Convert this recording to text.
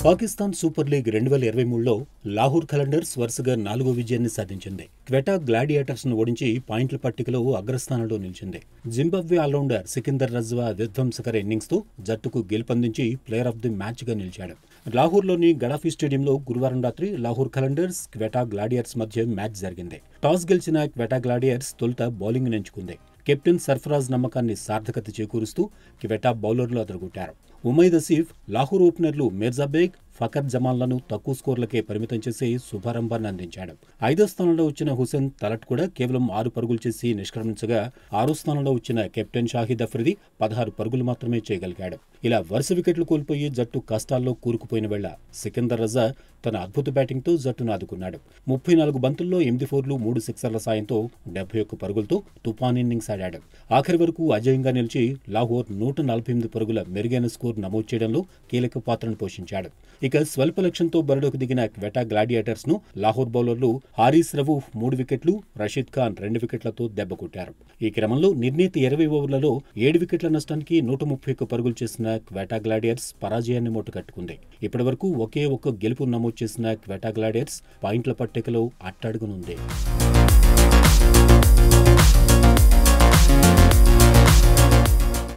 Pakistan super league రెండు వేల ఇరవై మూడులో లాహూర్ కలండర్స్ వరుసగా నాలుగో విజయాన్ని సాధించింది క్వెటా గ్లాడియేటర్స్ ను ఓడించి పాయింట్ల పట్టికలో అగ్రస్థానంలో నిలిచింది జింబాబ్వే ఆల్రౌండర్ సికిందర్ రజ్వా విధ్వంసకర ఇన్నింగ్స్ తో జట్టుకు గెలుపొందించి ప్లేయర్ ఆఫ్ ది మ్యాచ్ గా నిలిచాడు లాహూర్లోని గడాఫీ స్టేడియంలో గురువారం రాత్రి లాహూర్ కలండర్స్ క్వెటా గ్లాడియర్స్ మధ్య మ్యాచ్ జరిగింది టాస్ గెలిచిన క్వెటా గ్లాడియర్స్ తొలుత బౌలింగ్ ఎంచుకుంది కెప్టెన్ సర్ఫరాజ్ నమ్మకాన్ని సార్థకత చేకూరుస్తూ క్వెటా బౌలర్లు అదరగొట్టారు ఉమైద్ అసీఫ్ లాహూర్ ఓపెనర్లు మిర్జా బేగ్ ఫకర్ జమాన్లను తక్కువ స్కోర్లకే పరిమితం చేసి శుభారంభాన్ని అందించాడు ఐదో స్థానంలో వచ్చిన హుసేన్ తలట్ కూడా కేవలం ఆరు పరుగులు చేసి నిష్క్రమించగా ఆరో స్థానంలో వచ్చిన కెప్టెన్ షాహిద్ అఫ్రిది పదహారు పరుగులు మాత్రమే చేయగలిగాడు ఇలా వరుస వికెట్లు కోల్పోయి జట్టు కష్టాల్లో కూరుకుపోయిన వేళ సికిందర్ రజా తన అద్భుత బ్యాటింగ్తో జట్టును ఆదుకున్నాడు ముప్పై నాలుగు బంతుల్లో ఎనిమిది ఫోర్లు మూడు సిక్సర్ల సాయంతో డెబ్బై ఒక్క పరుగులతో తుఫాన్ ఇన్నింగ్స్ ఆడాడు ఆఖరి వరకు అజయంగా నిలిచి లాహోర్ నూట నలభై ఎనిమిది పరుగుల మెరుగైన స్కోర్ నమోదు చేయడంలో కీలక పాత్రను పోషించాడు ఇక స్వల్ప లక్ష్యంతో బరిలోకి దిగిన క్వెటా గ్లాడియేటర్స్ ను లాహోర్ బౌలర్లు హారీస్ రవూఫ్ మూడు వికెట్లు రషీద్ ఖాన్ రెండు వికెట్లతో దెబ్బకొట్టారు ఈ క్రమంలో నిర్ణీత ఇరవై ఓవర్లలో ఏడు వికెట్ల నష్టానికి నూట ముప్పై ఒక్క పరుగులు చేసిన క్వెటా గ్లాడియర్స్ పరాజయాన్ని మూటకట్టుకుంది ఇప్పటివరకు ఒకే ఒక్క గెలుపు నమోదు చేసిన క్వెటా గ్లాడియర్స్ పాయింట్ల పట్టికలో అట్టడుగునుంది